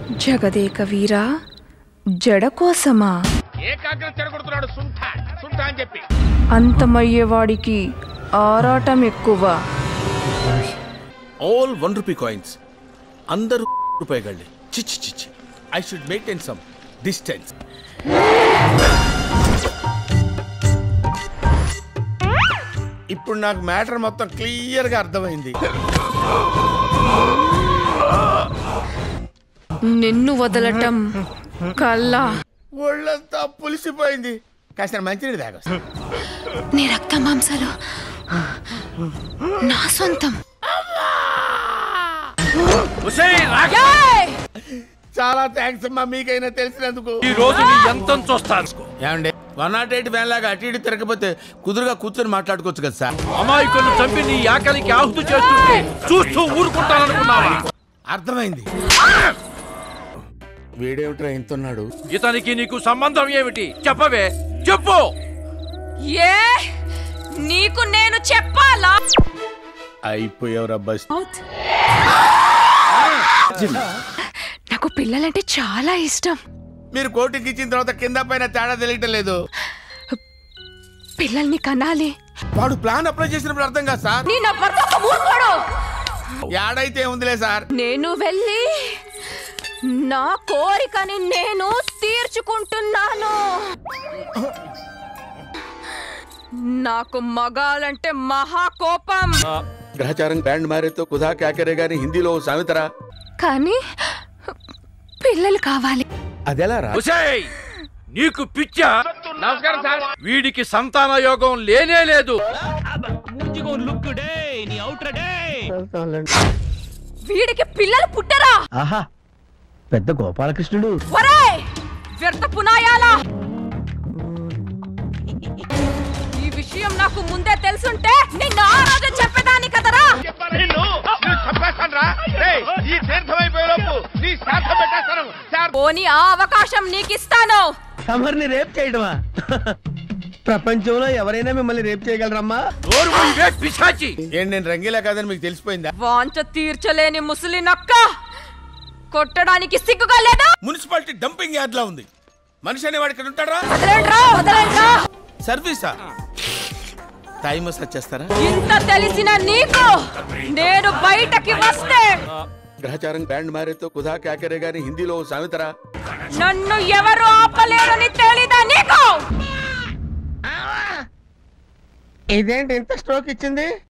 జగదేక వీరా జడ కోసమా ఏకాగ్రం చెడగొడుతున్నాడు సుంఠ సుంఠ అని చెప్పి అంతమయ్యేవాడికి ఆరాటం ఎక్కువ ఆల్ వన్ రూపీ కాయిన్స్ అందరూ రూపాయగళ్ళే చిచ్చి చిచ్చి I should maintain some distance ఇప్పుడు నాకు మ్యాటర్ మొత్తం క్లియర్ గా అర్థమైంది నిన్ను వదలటం కల్లా ఒళ్ళంతా పులిసిపోయింది కాస్త మంచినీళ్ళు తాగ నీ రక్త మాంసాలు నా సొంతం చాలా థ్యాంక్స్ అమ్మా మీకైనా తెలిసినందుకు ఈ రోజు నీ ఎంతం చూస్తాను ఏమండి వన్ నాట్ ఎయిట్ ఫ్యాన్ లాగా అటు ఇటు తిరగకపోతే కుదురుగా కూర్చొని మాట్లాడుకోవచ్చు కదా సార్ అమాయకులను చంపి నీ ఆకలికి ఆహుతి చేస్తుంటే చూస్తూ ఊరుకుంటాననుకున్నావా అర్థమైంది వీడేమిట్రా ఇంతున్నాడు ఇతనికి నీకు సంబంధం ఏమిటి చెప్పవే చెప్పు ఏ నీకు నేను చెప్పాలా అయిపోయావురా బస్ నాకు పిల్లలంటే చాలా ఇష్టం మీరు కోటికి ఇచ్చిన తర్వాత కింద పైన తేడా తెలియటం లేదు పిల్లల్ని కనాలి వాడు ప్లాన్ అప్లై చేసినప్పుడు అర్థం కాదు సార్ నీ నా భర్త ఒక మూర్ఖుడు. ఏడైతే ఉందిలే సార్ నేను వెళ్ళి నా కోరికని నేను తీర్చుకుంటున్నాను నాకు మగాలంటే మహా కోపం గ్రహచారం బ్యాండ్ మారేతో కుదా క్యాకరే గాని హిందీలో ఓ సామెతరా కానీ పిల్లలు కావాలి అదెలా రా ఒసేయ్ నీకు పిచ్చా నమస్కారం సార్ వీడికి సంతాన యోగం లేనే లేదు వీడికి పిల్లలు పుట్టరా ఆహా పెద్ద గోపాలకృష్ణుడు ఒరేయ్ వ్యర్థ పునాయాలా ఈ విషయం నాకు ముందే తెలుసుంటే నిన్ను ఆ రోజు చెప్పేదాన్ని కదరా నిన్ను నేను చంపేస్తాను రా ఈ తీర్థం అయిపోయేలోపు నీ శ్రాద్ధం పెట్టేస్తాను సార్ పోని ఆ అవకాశం నీకిస్తాను తమరిని రేప్ చేయడమా ప్రపంచంలో ఎవరైనా మిమ్మల్ని రేప్ చేయగలరమ్మా నోరు మూయవే, పిశాచి ఏంటి నేను రంగీలా కాదని మీకు తెలిసిపోయిందా వాంచ తీర్చలేని ముసలి నక్క కొట్టడానికి సిగ్గుగా లేదా మున్సిపాలిటీ డంపింగ్ యార్డ్ లా ఉంది మనిషి అనేవాడు ఇక్కడ ఉంటాడా వదలండ్రా వదలండ్రా సర్వీసా టైం వస్తే చేస్తారా ఇంత తెలిసిన నీకు నేను బయటకి వస్తే గ్రహచారం బ్యాండ్ మారేతో కుదా క్యాకరే గాని హిందీలో ఓ సామెతరా నన్ను ఎవరు ఆపలేరని తెలీదా నీకు ఇదేంటి ఇంత స్ట్రోక్ ఇచ్చింది